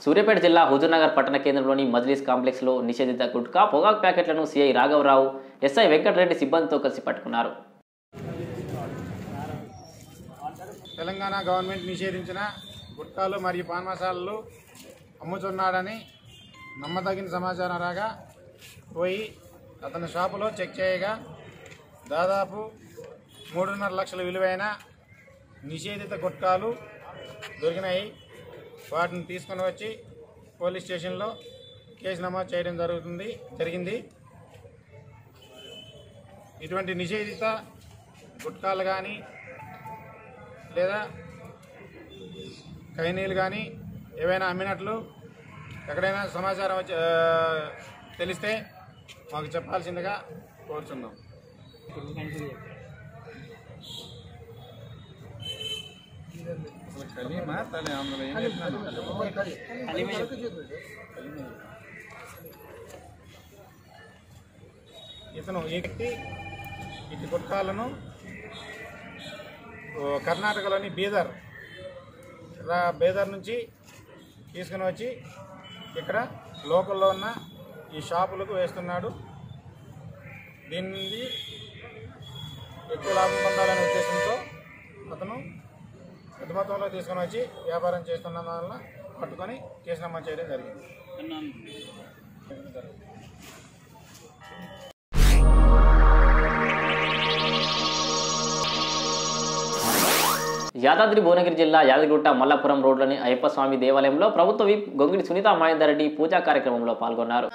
సూర్యాపేట జిల్లా హుజూర్నగర్ పట్టణ కేంద్రంలోని మజ్లిస్ కాంప్లెక్స్లో నిషేధిత గుట్కా పొగాకు ప్యాకెట్లను సీఐ రాఘవరావు ఎస్ఐ వెంకటరెడ్డి సిబ్బందితో కలిసి పట్టుకున్నారు తెలంగాణ గవర్నమెంట్ నిషేధించిన గుట్కాలు మరియు పాన్ మసాలాలు అమ్ముతున్నాడని నమ్మదగిన సమాచారం రాగా పోయి అతని షాపులో చెక్ చేయగా దాదాపు మూడున్నర లక్షల విలువైన నిషేధిత గుట్కాలు దొరికినాయి వాటిని తీసుకొని వచ్చి పోలీస్ స్టేషన్లో కేసు నమోదు చేయడం జరుగుతుంది జరిగింది ఇటువంటి నిషేధిత గుట్కాలు కానీ లేదా కైనీలు కానీ ఏవైనా అమ్మినట్లు ఎక్కడైనా సమాచారం వచ్చి ఆ, తెలిస్తే మాకు చెప్పాల్సిందిగా కోరుచున్నాం ఇతను ఈ వ్యక్తి ఇటు గుట్కాలను ఓ, కర్ణాటకలోని బీదర్ రా బీదర్ నుంచి తీసుకుని వచ్చి ఇక్కడ లోకల్లో ఉన్న ఈ షాపులకు వేస్తున్నాడు దీని నుండి ఎక్కువ లాభం పొందాలనే ఉద్దేశంతో అతను పెద్ద మొత్తంలో తీసుకొని వచ్చి వ్యాపారం చేస్తున్న వల్ల పట్టుకొని కేసు నమోదు చేయడం జరిగింది యాదాద్రి భువనగిరి జిల్లా యాదగిరిగుట్ట మల్లాపురం రోడ్లోని అయ్యప్ప స్వామి దేవాలయంలో ప్రభుత్వ విప్ గొంగిడి సునీత మహేందర్ రెడ్డి పూజా కార్యక్రమంలో పాల్గొన్నారు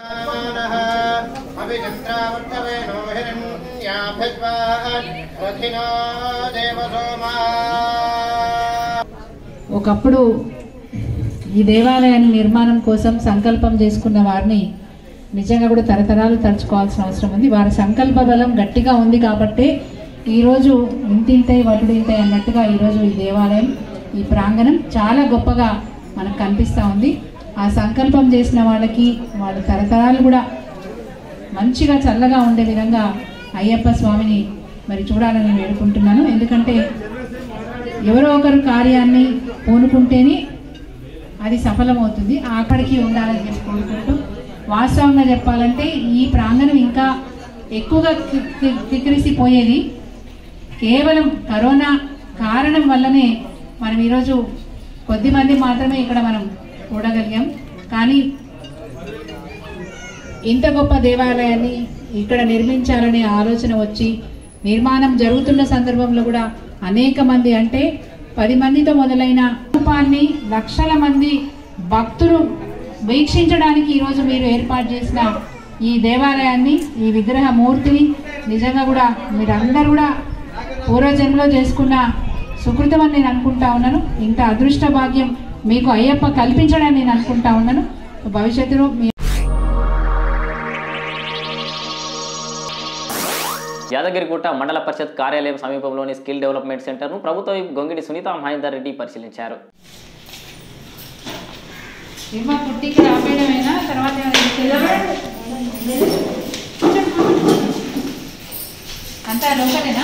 ఒకప్పుడు ఈ దేవాలయాన్ని నిర్మాణం కోసం సంకల్పం చేసుకున్న వారిని నిజంగా కూడా తరతరాలు తలుచుకోవాల్సిన అవసరం ఉంది వారి సంకల్ప బలం గట్టిగా ఉంది కాబట్టి ఈరోజు ఇంతింతై వటుడింతై అన్నట్టుగా ఈరోజు ఈ దేవాలయం ఈ ప్రాంగణం చాలా గొప్పగా మనకు కనిపిస్తూ ఉంది ఆ సంకల్పం చేసిన వాళ్ళకి వాళ్ళ తరతరాలు కూడా మంచిగా చల్లగా ఉండే విధంగా అయ్యప్ప స్వామిని మరి చూడాలని వేడుకుంటున్నాను ఎందుకంటే ఎవరో ఒకరు కార్యాన్ని పూనుకుంటేనే అది సఫలమవుతుంది అక్కడికి ఉండాలని చెప్పి కోరుకుంటూ వాస్తవంగా చెప్పాలంటే ఈ ప్రాంగణం ఇంకా ఎక్కువగా కి- కి- కిక్కిరిసిపోయేది కేవలం కరోనా కారణం వల్లనే మనం ఈరోజు కొద్ది మంది మాత్రమే ఇక్కడ మనం చూడగలిగాం కానీ ఇంత గొప్ప దేవాలయాన్ని ఇక్కడ నిర్మించాలనే ఆలోచన వచ్చి నిర్మాణం జరుగుతున్న సందర్భంలో కూడా అనేక మంది అంటే పది మందితో మొదలైన రూపాన్ని లక్షల మంది భక్తులు వీక్షించడానికి ఈరోజు మీరు ఏర్పాటు చేసిన ఈ దేవాలయాన్ని ఈ విగ్రహ మూర్తిని నిజంగా కూడా మీరందరూ కూడా పూర్వజన్మలో చేసుకున్న సుకృతం అని నేను అనుకుంటా ఉన్నాను ఇంత అదృష్ట భాగ్యం మీకు అయ్యప్ప కల్పించడని నేను అనుకుంటా ఉన్నాను భవిష్యత్తులో మీ యాదగిరిగుట్ట మండల పరిషత్ కార్యాలయం సమీపంలోని స్కిల్ డెవలప్మెంట్ సెంటర్ను ప్రభుత్వ విప్ గొంగిడి సునీత మహేందర్ రెడ్డి పరిశీలించారు సినిమా పుట్టికి రాపేయడమేనా తర్వాత ఏమైనా అంతా లోకలేనా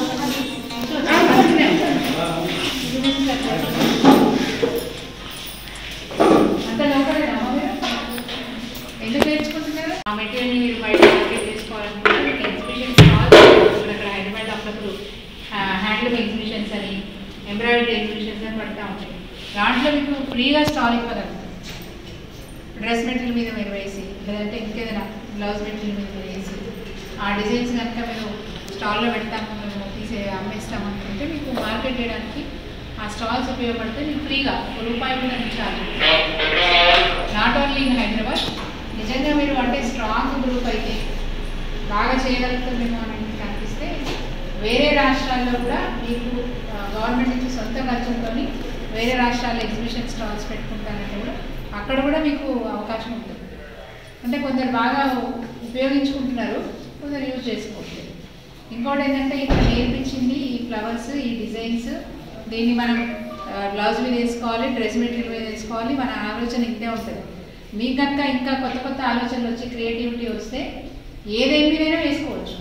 అంతా లోకలేనా అమ్మ మీరు? ఎందుకు నేర్చుకుంటున్నారు ఆ మెటీరియల్ని మీరు బయట మార్కెట్ చేసుకోవాలనుకుంటే మీకు ఎగ్జిబిషన్స్ కావాలి అక్కడ హైదరాబాద్ అప్పుడప్పుడు హ్యాండ్లూమ్ ఎగ్జిబిషన్స్ అని ఎంబ్రాయిడరీ ఎగ్జిబిషన్స్ అని పడతా ఉంటాయి దాంట్లో మీకు ఫ్రీగా స్టాల్ ఇవ్వగలుగుతారు డ్రెస్ మెటీరియల్ మీద మీరు వేసి లేదంటే ఇంకేదైనా బ్లౌజ్ మెటీరియల్ మీద మీరు వేసి ఆ డిజైన్స్ కనుక మీరు స్టాల్లో పెడతాము మేము తీసే అమ్మేస్తాము అనుకుంటే మీకు మార్కెట్ చేయడానికి ఆ స్టాల్స్ ఉపయోగపడితే మీకు ఫ్రీగా ఒక రూపాయి కూడా మీకు చాలు నాట్ ఓన్లీ ఇన్ హైదరాబాద్ నిజంగా మీరు అంటే స్ట్రాంగ్ గ్రూప్ అయితే బాగా చేయగలుగుతామేమో అని మీకు అనిపిస్తే వేరే రాష్ట్రాల్లో కూడా మీకు గవర్నమెంట్ నుంచి సొంత ఖర్చులతో వేరే రాష్ట్రాల్లో ఎగ్జిబిషన్ స్టాల్స్ పెట్టుకుంటారంటే కూడా అక్కడ కూడా మీకు అవకాశం ఉంటుంది అంటే కొందరు బాగా ఉపయోగించుకుంటున్నారు కొందరు యూజ్ చేసుకోవట్లేదు ఇంకోటి ఏంటంటే ఇక్కడ నేర్పించింది ఈ ఫ్లవర్స్ ఈ డిజైన్స్ దీన్ని మనం బ్లౌజ్ మీద వేసుకోవాలి డ్రెస్ మెటీరియల్ మీద వేసుకోవాలి మన ఆలోచన ఇంతే ఉంటుంది మీకు కనుక ఇంకా కొత్త కొత్త ఆలోచనలు వచ్చి క్రియేటివిటీ వస్తే ఏదేమి మీదైనా వేసుకోవచ్చు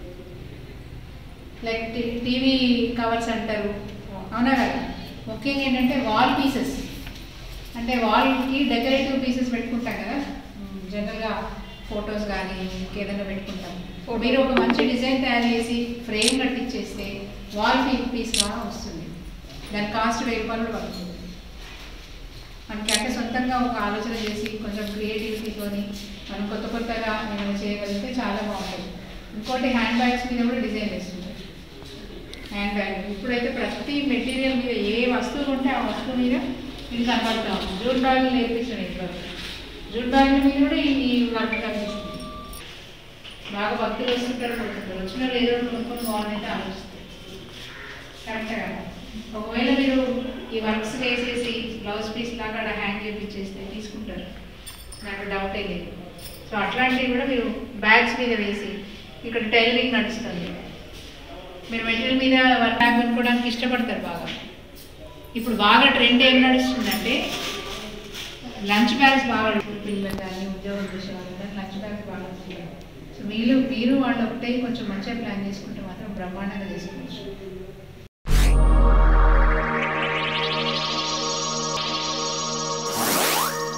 లైక్ టీవీ కవర్స్ అంటారు అవునా కదా ముఖ్యంగా ఏంటంటే వాల్ పీసెస్ అంటే వాల్కి డెకరేటివ్ పీసెస్ పెట్టుకుంటాం కదా జనరల్గా ఫొటోస్ కానీ ఇంకేదైనా పెట్టుకుంటాం మీరు ఒక మంచి డిజైన్ తయారు చేసి ఫ్రేమ్ కట్టించేస్తే వాల్ పీస్గా వస్తుంది దాని కాస్ట్ వెయ్యి రూపాయలు కూడా పడుతుంది మనకి అంటే సొంతంగా ఒక ఆలోచన చేసి కొంచెం క్రియేటివిటీతోని మనం కొత్త కొత్తగా ఏమైనా చేయగలిగితే చాలా బాగుంటుంది ఇంకోటి హ్యాండ్ బ్యాగ్స్ మీద కూడా డిజైన్ వేస్తుంది హ్యాండ్ బ్యాగ్ ఇప్పుడైతే ప్రతి మెటీరియల్ మీద ఏ వస్తువు ఉంటే ఆ వస్తువు మీద ఇది కనబడతాం జూట్ బ్యాగులు నేర్పించాను ఇప్పుడు జూట్ బ్యాగుల మీద కూడా ఈ ఈ వర్క్ కనిపిస్తుంది బాగా భక్తులు వస్తుంటారు పోతుంటారు వచ్చిన వాళ్ళు ఏదో ఒకటి కొనుక్కొని బాగుందంటే ఆలోచిస్తారు కరెక్ట్ కదా ఒకవేళ మీరు ఈ వర్క్స్ వేసేసి బ్లౌజ్ పీస్ లాగా అక్కడ హ్యాంగ్ చేపించేస్తే తీసుకుంటారు నాకు డౌటే లేదు సో అట్లాంటివి కూడా మీరు బ్యాగ్స్ మీద వేసి ఇక్కడ టైలరింగ్ నడుస్తుంది మీరు మెటీరియల్ మీద వర్క్ బ్యాగ్ కొనుక్కోవడానికి ఇష్టపడతారు బాగా ఇప్పుడు బాగా ట్రెండ్ ఏం నడుస్తుందంటే లంచ్ బ్యాగ్స్ బాగా పిల్లలు కానీ ఉద్యోగం చేసే వాళ్ళు కానీ లంచ్ బ్యాగ్స్ బాగా వస్తున్నాయి సో మీరు మీరు వాళ్ళు ఒకటే కొంచెం మంచిగా ప్లాన్ చేసుకుంటే మాత్రం బ్రహ్మాండంగా చేసుకోవచ్చు